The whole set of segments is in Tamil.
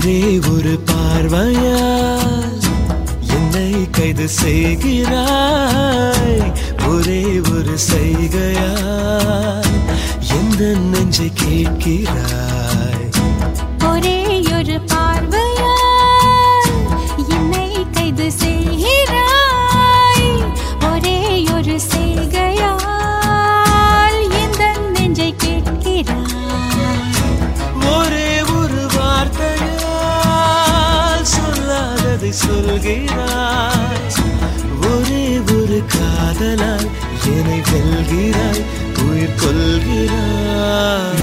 ஒரே ஒரு பார்வையால் என்னை கைது செய்கிறாய் ஒரே ஒரு செய்கையால் எந்த நெஞ்சை கேட்கிறாய் ஒரே ஒரு பார்வையால் என்னை கைது செய்கிறாய் ஒரே ஒரு செய்கையால் இந்த நெஞ்சை கேட்கிறாய் ஒரே ஒரு வார்த்தையால் சொல்லாததை சொல்கிறாய் ஒரே ஒரு காதலால் என்னை வெல்கிறாய் உயிர் கொள்கிறாய்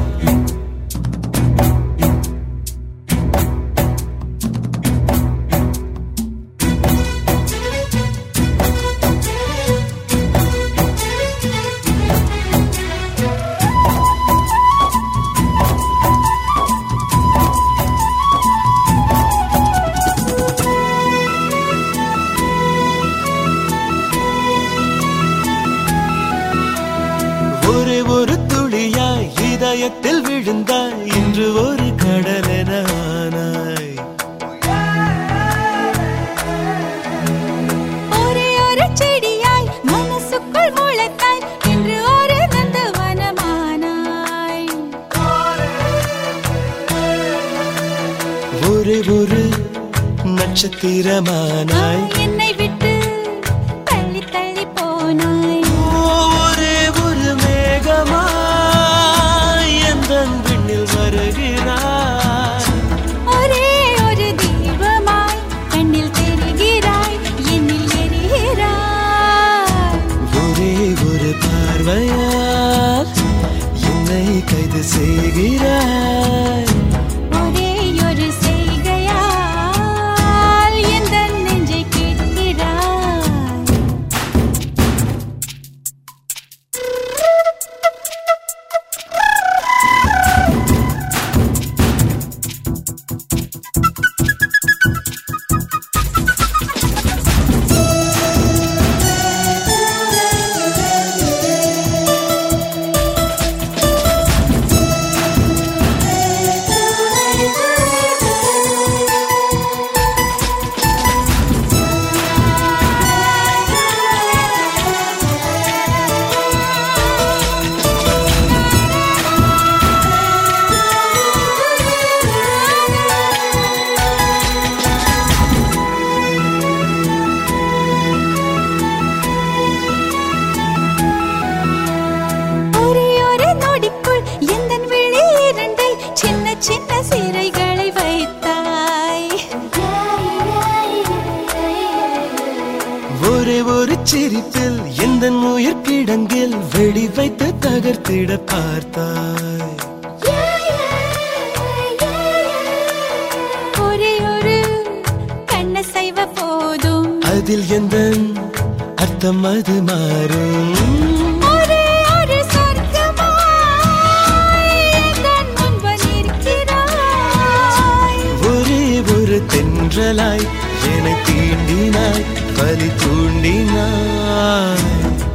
ஒரே ஒரு துளியாய் இதயத்தில் விழுந்தாய் இன்று ஒரு கடலென ஆனாய் ஒரே ஒரு செடியாய் மனசுக்குள் முளைத்தாய் என்று ஒரு நந்தவனமானாய் ஒரே ஒரு நட்சத்திரமானாய் என்னை விட்டு தள்ளி தள்ளி போனாய் ஒரே ஒரு மேகமாய் எந்த விண்ணில் வருகிறாய் ஒரே ஒரு தீபமாய் கண்ணில் தெரிகிறாய் என்னில் எரிகிறாய் ஒரே ஒரு பார்வையால் என்னை கைது செய்கிறாய் ஒரே ஒரு செய்கையால் எந்த நெஞ்சை கேட்கிறாய் ஒரே ஒரு நொடிக்குள் எந்தன் விழி இரண்டை சின்ன சின்ன சிறைகளை வைத்தாய் ஒரே ஒரு சிரிப்பில் எந்த உயிர் கிடங்கில் வெடி வைத்து தகர்த்திட பார்த்தாய் ஒரே ஒரு கண்ண செய்வ போதும் அதில் எந்த அர்த்தம் அது மாறும் ஒரே ஒரு சொர்க்கமாய் எந்தன் முன்பு நிற்கிறாய் ஒரே ஒரு தென்றலாய் என தீண்டினாய் பலி தூண்டினாய்